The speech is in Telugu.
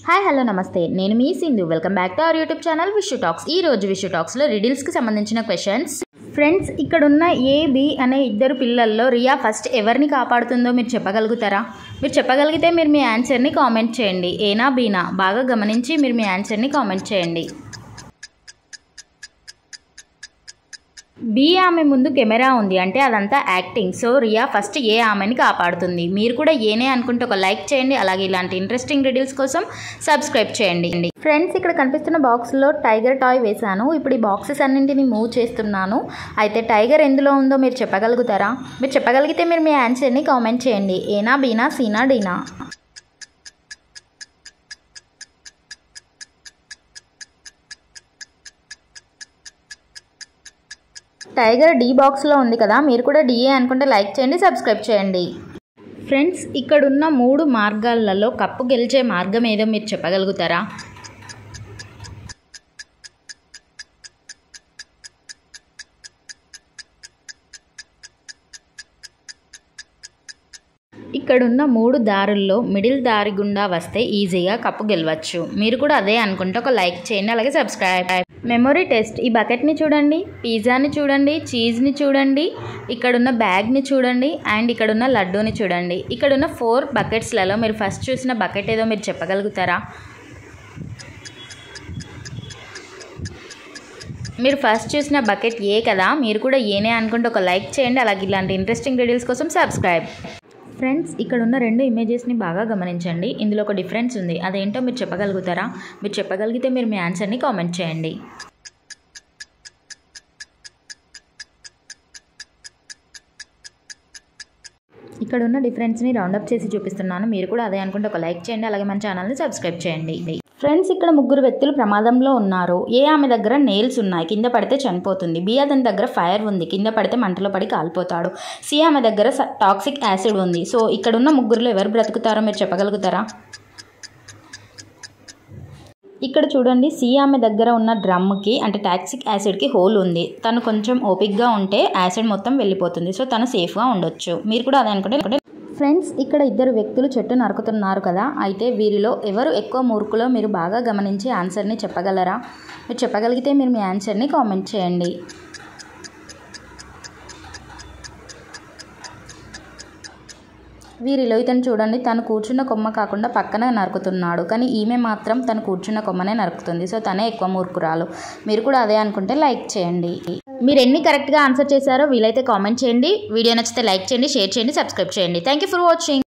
హాయ్ హలో నమస్తే నేను మీ Sindhu welcome back to our YouTube channel Vishu talks ఈ రోజు విషు టాక్స్లో రిడిల్స్కి సంబంధించిన క్వశ్చన్స్ ఫ్రెండ్స్ ఇక్కడున్న ఏ బి అనే ఇద్దరు పిల్లల్లో రియా ఫస్ట్ ఎవరిని కాపాడుతుందో మీరు చెప్పగలుగుతారా మీరు చెప్పగలిగితే మీరు మీ ఆన్సర్ని కామెంట్ చేయండి ఏనా బీనా బాగా గమనించి మీరు మీ ఆన్సర్ని కామెంట్ చేయండి బి ఆమె ముందు కెమెరా ఉంది అంటే అదంతా యాక్టింగ్ సో రియా ఫస్ట్ ఏ ఆమెని కాపాడుతుంది మీరు కూడా ఏనే అనుకుంటే ఒక లైక్ చేయండి అలాగే ఇలాంటి ఇంట్రెస్టింగ్ రిడిల్స్ కోసం సబ్స్క్రైబ్ చేయండి ఫ్రెండ్స్ ఇక్కడ కనిపిస్తున్న బాక్స్లో టైగర్ టాయ్ వేశాను ఇప్పుడు ఈ బాక్సెస్ అన్నింటినీ మూవ్ చేస్తున్నాను అయితే టైగర్ ఎందులో ఉందో మీరు చెప్పగలుగుతారా మీరు చెప్పగలిగితే మీరు మీ ఆన్సర్ని కామెంట్ చేయండి ఏనా బీనా సీనా డీనా టైగర్ డి బాక్స్లో ఉంది కదా మీరు కూడా డిఏ అనుకుంటే లైక్ చేయండి సబ్స్క్రైబ్ చేయండి ఫ్రెండ్స్ ఇక్కడున్న మూడు మార్గాలలో కప్పు గెలిచే మార్గం ఏదో మీరు చెప్పగలుగుతారా ఇక్కడున్న మూడు దారుల్లో మిడిల్ దారి గుండా వస్తే ఈజీగా కప్పు గెలవచ్చు మీరు కూడా అదే అనుకుంటే ఒక లైక్ చేయండి అలాగే సబ్స్క్రైబ్ మెమొరీ టెస్ట్ ఈ బకెట్ని చూడండి పిజ్జాని చూడండి చీజ్ని చూడండి ఇక్కడున్న బ్యాగ్ని చూడండి అండ్ ఇక్కడున్న లడ్డూని చూడండి ఇక్కడున్న ఫోర్ బకెట్స్లలో మీరు ఫస్ట్ చూసిన బకెట్ ఏదో మీరు చెప్పగలుగుతారా మీరు ఫస్ట్ చూసిన బకెట్ ఏ కదా మీరు కూడా ఏనే అనుకుంటే ఒక లైక్ చేయండి అలాగే ఇలాంటి ఇంట్రెస్టింగ్ వీడియోస్ కోసం సబ్స్క్రైబ్ ఫ్రెండ్స్ ఇక్కడ ఉన్న రెండు ఇమేజెస్ని బాగా గమనించండి ఇందులో ఒక డిఫరెన్స్ ఉంది అదేంటో మీరు చెప్పగలుగుతారా మీరు చెప్పగలిగితే మీరు మీ ఆన్సర్ని కామెంట్ చేయండి ఇక్కడ ఉన్న డిఫరెన్స్ని రౌండప్ చేసి చూపిస్తున్నాను మీరు కూడా అదే అనుకుంటే ఒక లైక్ చేయండి అలాగే మన ఛానల్ని సబ్స్క్రైబ్ చేయండి ఫ్రెండ్స్ ఇక్కడ ముగ్గురు వ్యక్తులు ప్రమాదంలో ఉన్నారు ఏ ఆమె దగ్గర నెయిల్స్ ఉన్నాయి కింద పడితే చనిపోతుంది బి అతని దగ్గర ఫైర్ ఉంది కింద పడితే మంటలో పడి కాలిపోతాడు సి ఆమె దగ్గర టాక్సిక్ యాసిడ్ ఉంది సో ఇక్కడ ఉన్న ముగ్గురులో ఎవరు బ్రతుకుతారో మీరు చెప్పగలుగుతారా ఇక్కడ చూడండి సి ఆమె దగ్గర ఉన్న డ్రమ్కి అంటే టాక్సిక్ యాసిడ్కి హోల్ ఉంది తను కొంచెం ఓపిక్గా ఉంటే యాసిడ్ మొత్తం వెళ్ళిపోతుంది సో తను సేఫ్గా ఉండొచ్చు మీరు కూడా అదే అనుకుంటే ఫ్రెండ్స్ ఇక్కడ ఇద్దరు వ్యక్తులు చెట్టు నరుకుతున్నారు కదా అయితే వీరిలో ఎవరు ఎక్కువ మూర్ఖులో మీరు బాగా గమనించి ఆన్సర్ని చెప్పగలరా మీరు చెప్పగలిగితే మీరు మీ ఆన్సర్ని కామెంట్ చేయండి వీరిలో ఇతను చూడండి తను కూర్చున్న కొమ్మ కాకుండా పక్కన నరుకుతున్నాడు కానీ ఈమె మాత్రం తను కూర్చున్న కొమ్మనే నరుకుతుంది సో తనే ఎక్కువ మూర్ఖురాలు మీరు కూడా అదే అనుకుంటే లైక్ చేయండి మీరు ఎన్ని కరెక్ట్గా ఆన్సర్ చేశారో వీలైతే కామెంట్ చేయండి వీడియో నచ్చితే లైక్ చేయండి షేర్ చేయండి సబ్స్క్రైబ్ చేయండి థ్యాంక్ యూ ఫర్ వాచింగ్